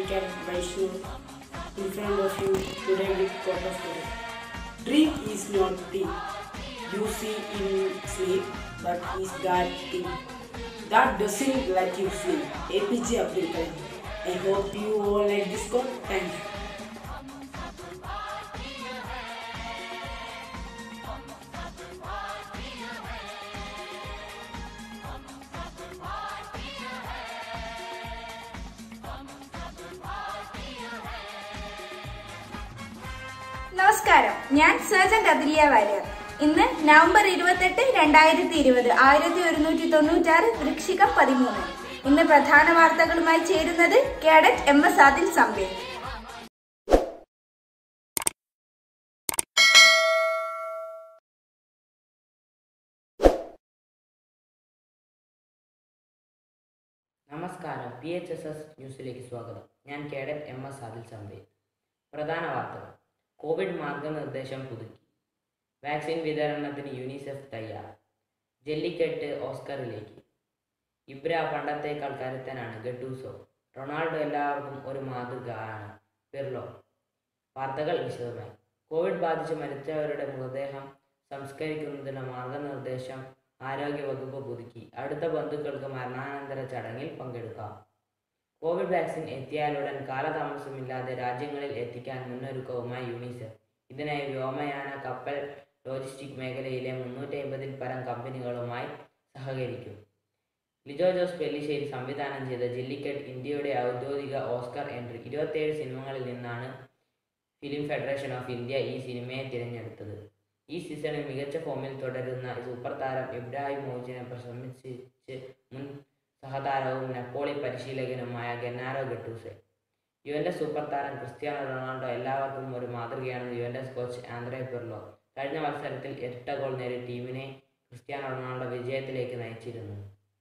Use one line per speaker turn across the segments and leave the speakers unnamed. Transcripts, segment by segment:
Cat Vaishnu in front of you today with quote of today. Dream is not thing you see in sleep, but is that thing that doesn't let you sleep. APJ Abdul Kalam. I hope you all like this quote. Thank you.
നമസ്കാരം ഞാൻ sergeant അതിലിയ Warrier ഇന്ന് November ഇരുപത്തെട്ട് രണ്ടായിരത്തി ഇരുപത് ആയിരത്തി ഒരുന്നൂറ്റി തൊണ്ണൂറ്റാറ് വൃക്ഷികം പതിമൂന്ന് ഇന്ന് പ്രധാന വാർത്തകളുമായി ചേരുന്നത് cadet M S Adil Sambe
നമസ്കാരം പി എച്ച് എസ് എസ് ന്യൂസിലേക്ക് സ്വാഗതം ഞാൻ cadet M S Adil Sambe പ്രധാന വാർത്തകൾ കോവിഡ് മാർഗനിർദ്ദേശം പുതുക്കി വാക്സിൻ വിതരണത്തിന് യൂണിസെഫ് തയ്യാർ ജല്ലിക്കെട്ട് ഓസ്കറിലേക്ക് ഇബ്ര പണ്ടത്തേക്കാൾ കരുത്തനാണ് ഗഡൂസോ റൊണാൾഡോ എല്ലാവർക്കും ഒരു മാതൃക ആണ് പിർലോ വാർത്തകൾ വിശദമായി കോവിഡ് ബാധിച്ച് മരിച്ചവരുടെ മൃതദേഹം സംസ്കരിക്കുന്നതിന് മാർഗനിർദ്ദേശം ആരോഗ്യവകുപ്പ് പുതുക്കി അടുത്ത ബന്ധുക്കൾക്ക് മരണാനന്തര ചടങ്ങിൽ പങ്കെടുക്കാം കോവിഡ് വാക്സിൻ എത്തിയാലുടൻ കാലതാമസമില്ലാതെ രാജ്യങ്ങളിൽ എത്തിക്കാൻ മുന്നൊരുക്കവുമായി യൂണിസെഫ് ഇതിനായി വ്യോമയാന കപ്പൽ ലോജിസ്റ്റിക് മേഖലയിലെ മുന്നൂറ്റി അമ്പതിൽ പരം കമ്പനികളുമായി സഹകരിക്കും ലിജോ ജോസ് പെല്ലിശ്ശേരി സംവിധാനം ചെയ്ത ജെല്ലിക്കെട്ട് ഇന്ത്യയുടെ ഔദ്യോഗിക ഓസ്കർ എൻട്രി ഇരുപത്തേഴ് സിനിമകളിൽ നിന്നാണ് ഫിലിം ഫെഡറേഷൻ ഓഫ് ഇന്ത്യ ഈ സിനിമയെ തിരഞ്ഞെടുത്തത് ഈ സീസണിൽ മികച്ച ഫോമിൽ തുടരുന്ന സൂപ്പർ താരം ഇബ്രാഹിം മോജിനെ പ്രശംസിച്ച് മുൻ സഹതാരവും നെപ്പോളി പരിശീലകനുമായ ഗന്നാരോ ഗട്ടൂസെ യുവന്റെ സൂപ്പർ താരം ക്രിസ്ത്യാനോ റൊണാൾഡോ എല്ലാവർക്കും ഒരു മാതൃകയാണെന്ന് യുവന്റെ കോച്ച് ആന്ത്രേ പിർലോ കഴിഞ്ഞ മത്സരത്തിൽ ഇരട്ട ഗോൾ നേടി ടീമിനെ ക്രിസ്ത്യാനോ റൊണാൾഡോ വിജയത്തിലേക്ക് നയിച്ചിരുന്നു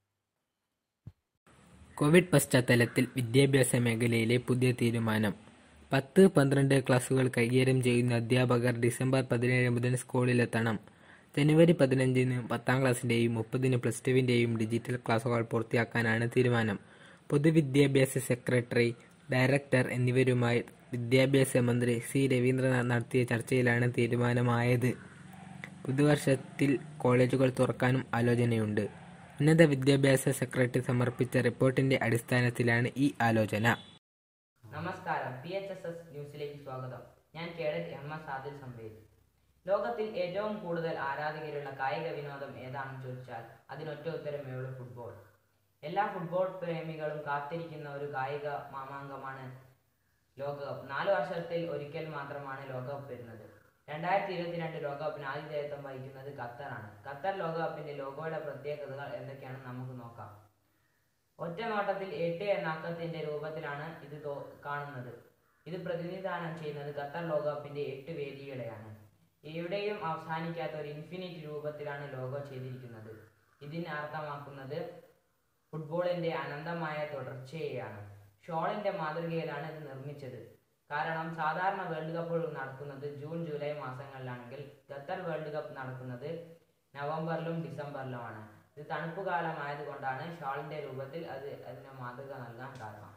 കോവിഡ് പശ്ചാത്തലത്തിൽ വിദ്യാഭ്യാസ മേഖലയിലെ പുതിയ തീരുമാനം പത്ത് പന്ത്രണ്ട് ക്ലാസുകൾ കൈകാര്യം ചെയ്യുന്ന അധ്യാപകർ ഡിസംബർ പതിനേഴ് മുതൽ സ്കൂളിലെത്തണം ജനുവരി പതിനഞ്ചിന് പത്താം ക്ലാസ്സിൻ്റെയും മുപ്പതിന് പ്ലസ് ടുവിൻ്റെയും ഡിജിറ്റൽ ക്ലാസുകൾ പൂർത്തിയാക്കാനാണ് തീരുമാനം പൊതുവിദ്യാഭ്യാസ സെക്രട്ടറി ഡയറക്ടർ എന്നിവരുമായി വിദ്യാഭ്യാസ മന്ത്രി സി രവീന്ദ്രനാഥ് നടത്തിയ ചർച്ചയിലാണ് തീരുമാനമായത് പുതുവർഷത്തിൽ കോളേജുകൾ തുറക്കാനും ആലോചനയുണ്ട് ഉന്നത വിദ്യാഭ്യാസ സെക്രട്ടറി സമർപ്പിച്ച റിപ്പോർട്ടിന്റെ അടിസ്ഥാനത്തിലാണ് ഈ ആലോചന
നമസ്കാരം പി എച്ച് എസ് എസ് ന്യൂസിലേക്ക് സ്വാഗതം ഞാൻ cadet M S Adil Samved ലോകത്തിൽ ഏറ്റവും കൂടുതൽ ആരാധകരുള്ള കായിക വിനോദം ഏതാണെന്ന് ചോദിച്ചാൽ അതിനൊറ്റ ഉത്തരമേ ഉള്ളൂ ഫുട്ബോൾ എല്ലാ ഫുട്ബോൾ പ്രേമികളും കാത്തിരിക്കുന്ന ഒരു കായിക മാമാങ്കമാണ് ലോകകപ്പ് നാല് വർഷത്തിൽ ഒരിക്കൽ മാത്രമാണ് ലോകകപ്പ് വരുന്നത് രണ്ടായിരത്തി ഇരുപത്തിരണ്ട് ലോകകപ്പിന് ആതിഥേയത്വം വഹിക്കുന്നത് ഖത്തറാണ് ഖത്തർ ലോകകപ്പിന്റെ ലോഗോയുടെ പ്രത്യേകതകൾ എന്തൊക്കെയാണെന്ന് നമുക്ക് നോക്കാം ഒറ്റ നോട്ടത്തിൽ എട്ട് എന്ന അക്കത്തിന്റെ രൂപത്തിലാണ് ഇത് തോ- കാണുന്നത് ഇത് പ്രതിനിധാനം ചെയ്യുന്നത് ഖത്തർ ലോകകപ്പിന്റെ എട്ട് വേദികളെയാണ് എവിടെയും അവസാനിക്കാത്ത ഒരു ഇൻഫിനിറ്റ് രൂപത്തിലാണ് ലോഗോ ചെയ്തിരിക്കുന്നത് ഇതിന് അർത്ഥമാക്കുന്നത് ഫുട്ബോളിന്റെ അനന്തമായ തുടർച്ചയെയാണ് ഷോളിന്റെ മാതൃകയിലാണ് ഇത് നിർമ്മിച്ചത് കാരണം സാധാരണ വേൾഡ് കപ്പുകൾ നടക്കുന്നത് ജൂൺ ജൂലൈ മാസങ്ങളിലാണെങ്കിൽ ഖത്തർ വേൾഡ് കപ്പ് നടക്കുന്നത് നവംബറിലും ഡിസംബറിലുമാണ് ഇത് തണുപ്പ് കാലമായതുകൊണ്ടാണ് ഷാളിന്റെ രൂപത്തിൽ അത് അതിന് മാതൃക നൽകാൻ കാരണം